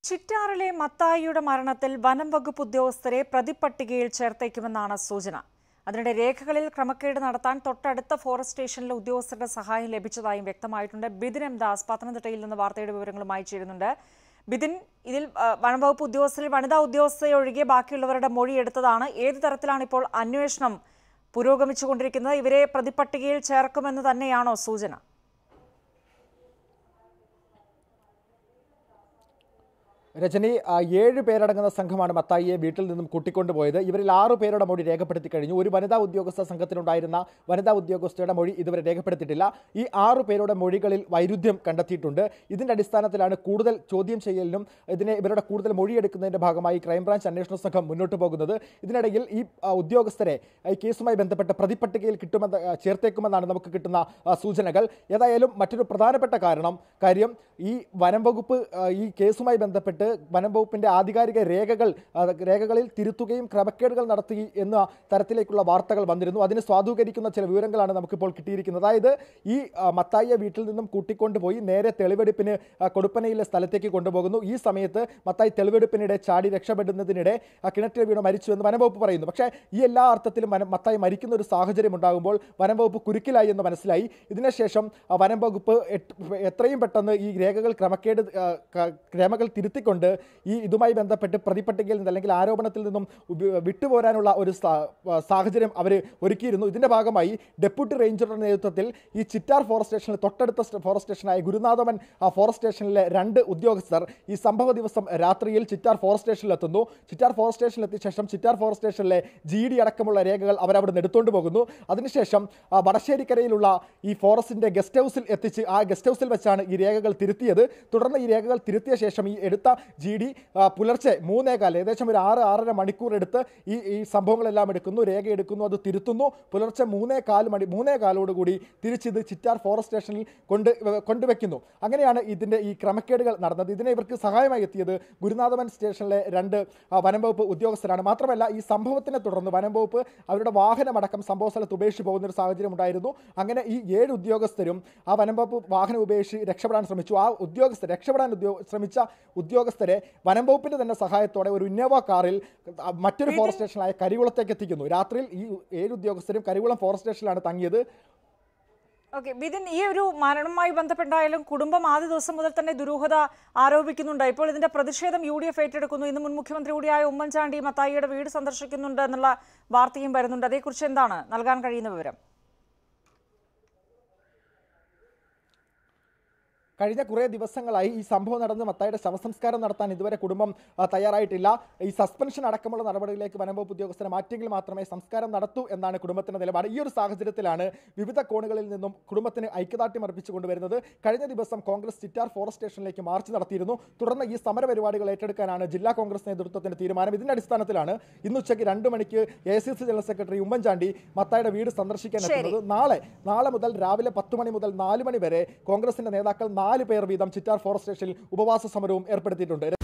ചിറ്റാറിലെ മത്തായിയുടെ മരണത്തിൽ വനം വകുപ്പ് ഉദ്യോഗസ്ഥരെ പ്രതിപട്ടികയിൽ ചേർത്തേക്കുമെന്നാണ് സൂചന അതിനിടെ രേഖകളിൽ ക്രമക്കേട് നടത്താൻ തൊട്ടടുത്ത ഫോറസ്റ്റ് സ്റ്റേഷനിലെ ഉദ്യോഗസ്ഥരുടെ സഹായം ലഭിച്ചതായും വ്യക്തമായിട്ടുണ്ട് ബിദിൻ എം ദാസ് പത്തനംതിട്ടയിൽ നിന്ന് വാർത്തയുടെ വിവരങ്ങളുമായി ചേരുന്നുണ്ട് ബിദിൻ ഇതിൽ ആ, വനം വകുപ്പ് ഉദ്യോഗസ്ഥരിൽ വനിതാ ഉദ്യോഗസ്ഥയെ ഒഴികെ ബാക്കിയുള്ളവരുടെ മൊഴി എടുത്തതാണ് ഏത് തരത്തിലാണ് ഇപ്പോൾ അന്വേഷണം പുരോഗമിച്ചുകൊണ്ടിരിക്കുന്നത് ഇവരെ പ്രതിപട്ടികയിൽ ചേർക്കുമെന്ന് തന്നെയാണോ സൂചന രജനി ആ, ഏഴ് പേരടങ്ങുന്ന സംഘമാണ് മത്തായിയെ വീട്ടിൽ നിന്നും കൂട്ടിക്കൊണ്ടുപോയത് ഇവരിൽ ആറ് പേരുടെ മൊഴി രേഖപ്പെടുത്തി കഴിഞ്ഞു ഒരു വനിതാ ഉദ്യോഗസ്ഥ സംഘത്തിലുണ്ടായിരുന്ന വനിതാ ഉദ്യോഗസ്ഥയുടെ മൊഴി ഇതുവരെ രേഖപ്പെടുത്തിയിട്ടില്ല ഈ ആറ് പേരുടെ മൊഴികളിൽ വൈരുദ്ധ്യം കണ്ടെത്തിയിട്ടുണ്ട് ഇതിന്റെ അടിസ്ഥാനത്തിലാണ് കൂടുതൽ ചോദ്യം ചെയ്യലിനും ഇതിനെ ഇവരുടെ കൂടുതൽ മൊഴിയെടുക്കുന്നതിന്റെ ഭാഗമായി ക്രൈംബ്രാഞ്ച് അന്വേഷണ സംഘം മുന്നോട്ട് പോകുന്നത് ഇതിനിടയിൽ ഈ ആ, ഉദ്യോഗസ്ഥരെ ആ, ഈ കേസുമായി ബന്ധപ്പെട്ട് പ്രതിപട്ടികയിൽ കിട്ടുമെന്ന് ആ, ചേർത്തേക്കുമെന്നാണ് നമുക്ക് കിട്ടുന്ന ആ, സൂചനകൾ ഏതായാലും മറ്റൊരു പ്രധാനപ്പെട്ട കാരണം കാര്യം ഈ വനം വകുപ്പ് ആ, ഈ കേസുമായി ബന്ധപ്പെട്ട് വനം വകുപ്പിന്റെ ആധികാരിക രേഖകൾ ആ, രേഖകളിൽ തിരുത്തുകയും ക്രമക്കേടുകൾ നടത്തി എന്ന തരത്തിലേക്കുള്ള വാർത്തകൾ വന്നിരുന്നു അതിന് സ്വാധൂകരിക്കുന്ന ചില വിവരങ്ങളാണ് നമുക്കിപ്പോൾ കിട്ടിയിരിക്കുന്നത് അതായത് ഈ ആ, മത്തായിയെ വീട്ടിൽ നിന്നും കൂട്ടിക്കൊണ്ടുപോയി നേരെ തെളിവെടുപ്പിന് ആ, കൊടുപ്പനയിലെ സ്ഥലത്തേക്ക് കൊണ്ടുപോകുന്നു ഈ സമയത്ത് മത്തായി തെളിവെടുപ്പിനിടെ ചാടി രക്ഷപ്പെടുന്നതിനിടെ ആ കിണറ്റിൽ വീണ് മരിച്ചു എന്ന് വനംവകുപ്പ് പറയുന്നു പക്ഷേ ഈ എല്ലാ അർത്ഥത്തിലും വനം മത്തായി മരിക്കുന്ന ഒരു സാഹചര്യം ഉണ്ടാകുമ്പോൾ വനംവകുപ്പ് കുരുക്കിലായി എന്ന് മനസ്സിലായി ഇതിനുശേഷം ആ, വനം വകുപ്പ് എട്ട്- എത്രയും പെട്ടെന്ന് ഈ രേഖകൾ ക്രമക്കേട് ആ, ക- രേഖകൾ തിരുത്തിക്കൊണ്ട് ഈ ഇതുമായി ബന്ധപ്പെട്ട് പ്രതിപട്ടികയിൽ നിന്ന് അല്ലെങ്കിൽ ആരോപണത്തിൽ നിന്നും ഉപ- വിട്ടുപോരാനുള്ള ഒരു സാ- ആ, സാഹചര്യം അവർ ഒരുക്കിയിരുന്നു ഇതിന്റെ ഭാഗമായി ഡെപ്യൂട്ടി റേഞ്ചറുടെ നേതൃത്വത്തിൽ ഈ ചിറ്റാർ ഫോറസ്റ്റ് സ്റ്റേഷനിൽ തൊട്ടടുത്ത സ്റ്റ- ഫോറസ്റ്റ് സ്റ്റേഷനായ ഗുരുനാഥവൻ ആ ഫോറസ്റ്റ് സ്റ്റേഷനിലെ രണ്ട് ഉദ്യോഗസ്ഥർ ഈ സംഭവ ദിവസം രാത്രിയിൽ ചിറ്റാർ ഫോറസ്റ്റ് സ്റ്റേഷനിൽ എത്തുന്നു ചിറ്റാർ ഫോറസ്റ്റ് സ്റ്റേഷനിൽ എത്തിയ ശേഷം ചിറ്റാർ ഫോറസ്റ്റ് സ്റ്റേഷനിലെ ജി ഡി അടക്കമുള്ള രേഖകൾ അവരവിടെ നിന്ന് എടുത്തുകൊണ്ട് പോകുന്നു അതിനുശേഷം ആ, വടശ്ശേരിക്കരയിലുള്ള ഈ ഫോറസ്റ്റിന്റെ ഗസ്റ്റ് ഹൗസിൽ എത്തിച്ച് ആ ഗസ്റ്റ് ഹൗസിൽ വെച്ചാണ് ഈ രേഖകൾ തിരുത്തിയത് തുടർന്ന് ഈ രേഖകൾ തിരുത്തിയ ശേഷം ഈ എടുത്ത ജി ഡി പുലർച്ചെ മൂന്നേകാൽ ഏകദേശം ഒരു ആറ് ആറര മണിക്കൂർ എടുത്ത് ഈ ഈ സംഭവങ്ങളെല്ലാം എടുക്കുന്നു രേഖ എടുക്കുന്നു അത് തിരുത്തുന്നു പുലർച്ചെ മൂന്നേ കാല് മണി മൂന്നേ കാലോടുകൂടി തിരിച്ചിത് ചിറ്റാർ ഫോറസ്റ്റ് സ്റ്റേഷനിൽ കൊണ്ട് കൊണ്ടുവെക്കുന്നു അങ്ങനെയാണ് ഇതിന്റെ ഈ ക്രമക്കേടുകൾ നടന്നത് ഇതിനെ ഇവർക്ക് സഹായമായി എത്തിയത് ഗുരുനാഥവൻ സ്റ്റേഷനിലെ രണ്ട് ആ, വനം വകുപ്പ് ഉദ്യോഗസ്ഥരാണ് മാത്രമല്ല ഈ സംഭവത്തിനെ തുടർന്ന് വനം വകുപ്പ് അവരുടെ വാഹനമടക്കം സംഭവ സ്ഥലത്ത് ഉപേക്ഷിച്ച് പോകുന്ന ഒരു സാഹചര്യം ഉണ്ടായിരുന്നു അങ്ങനെ ഈ ഏഴ് ഉദ്യോഗസ്ഥരും ആ വനം വകുപ്പ് വാഹനം ഉപേക്ഷിച്ച് രക്ഷപ്പെടാൻ ശ്രമിച്ചു ആ ഉദ്യോഗസ്ഥർ രക്ഷപ്പെടാൻ ഉദ്യോ ശ്രമിച്ച ഉദ്യോഗസ്ഥരെ വനം വകുപ്പിന്റെ തന്നെ സഹായത്തോടെ ഒരു ഇന്നോവ കാറിൽ ആ, മറ്റൊരു ഫോറസ്റ്റ് സ്റ്റേഷനായ കരികുളത്തേക്ക് എത്തിക്കുന്നു രാത്രിയിൽ ഈ ഏഴ് ഉദ്യോഗസ്ഥരും കരികുളം ഫോറസ്റ്റ് സ്റ്റേഷനിലാണ് തങ്ങിയത് ഓക്കെ ബിതിൻ ഈ ഒരു മരണവുമായി ബന്ധപ്പെട്ടായാലും കുടുംബം ആദ്യ ദിവസം മുതൽ തന്നെ ദുരൂഹത ആരോപിക്കുന്നുണ്ട് ഇപ്പോൾ ഇതിന്റെ പ്രതിഷേധം യു ഡി എഫ് ഏറ്റെടുക്കുന്നു ഇന്ന് മുൻ മുഖ്യമന്ത്രി കൂടിയായ ഉമ്മൻചാണ്ടി മത്തായിയുടെ വീട് സന്ദർശിക്കുന്നുണ്ട് എന്നുള്ള വാർത്തയും വരുന്നുണ്ട് അതേക്കുറിച്ച് എന്താണ് നൽകാൻ കഴിയുന്ന വിവരം കഴിഞ്ഞ കുറേ ദിവസങ്ങളായി ഈ സംഭവം നടന്ന് മത്തായിയുടെ ശവസംസ്കാരം നടത്താൻ ഇതുവരെ കുടുംബം ആ, തയ്യാറായിട്ടില്ല ഈ സസ്പെൻഷൻ അടക്കമുള്ള നടപടികളിലേക്ക് വനംവകുപ്പ് ഉദ്യോഗസ്ഥരെ മാറ്റിയെങ്കിൽ മാത്രമേ സംസ്കാരം നടത്തൂ എന്നാണ് കുടുംബത്തിന്റെ നിലപാട് ഈ ഒരു സാഹചര്യത്തിലാണ് വിവിധ കോണുകളിൽ നിന്നും കുടുംബത്തിന് ഐക്യദാർഢ്യം അർപ്പിച്ചുകൊണ്ട് വരുന്നത് കഴിഞ്ഞ ദിവസം കോൺഗ്രസ് ചിറ്റാർ ഫോറസ്റ്റ് സ്റ്റേഷനിലേക്ക് മാർച്ച് നടത്തിയിരുന്നു തുടർന്ന് ഈ സമര പരിപാടികൾ ഏറ്റെടുക്കാനാണ് ജില്ലാ കോൺഗ്രസ് നേതൃത്വത്തിന്റെ തീരുമാനം ഇതിന്റെ അടിസ്ഥാനത്തിലാണ് ഇന്ന് ഉച്ചയ്ക്ക് രണ്ട് മണിക്ക് A C C general secretary Oommen Chandy മത്തായിയുടെ വീട് സന്ദർശിക്കാൻ ശരി. എത്തുന്നത് നാളെ നാളെ മുതൽ രാവിലെ പത്ത് മണി മുതൽ നാല് മണി വരെ കോൺഗ്രസിന്റെ നേതാക്കൾ നാല് പേർ വീതം ചിറ്റാർ ഫോറസ്റ്റ് സ്റ്റേഷനിൽ ഉപവാസ സമരവും ഏർപ്പെടുത്തിയിട്ടുണ്ട്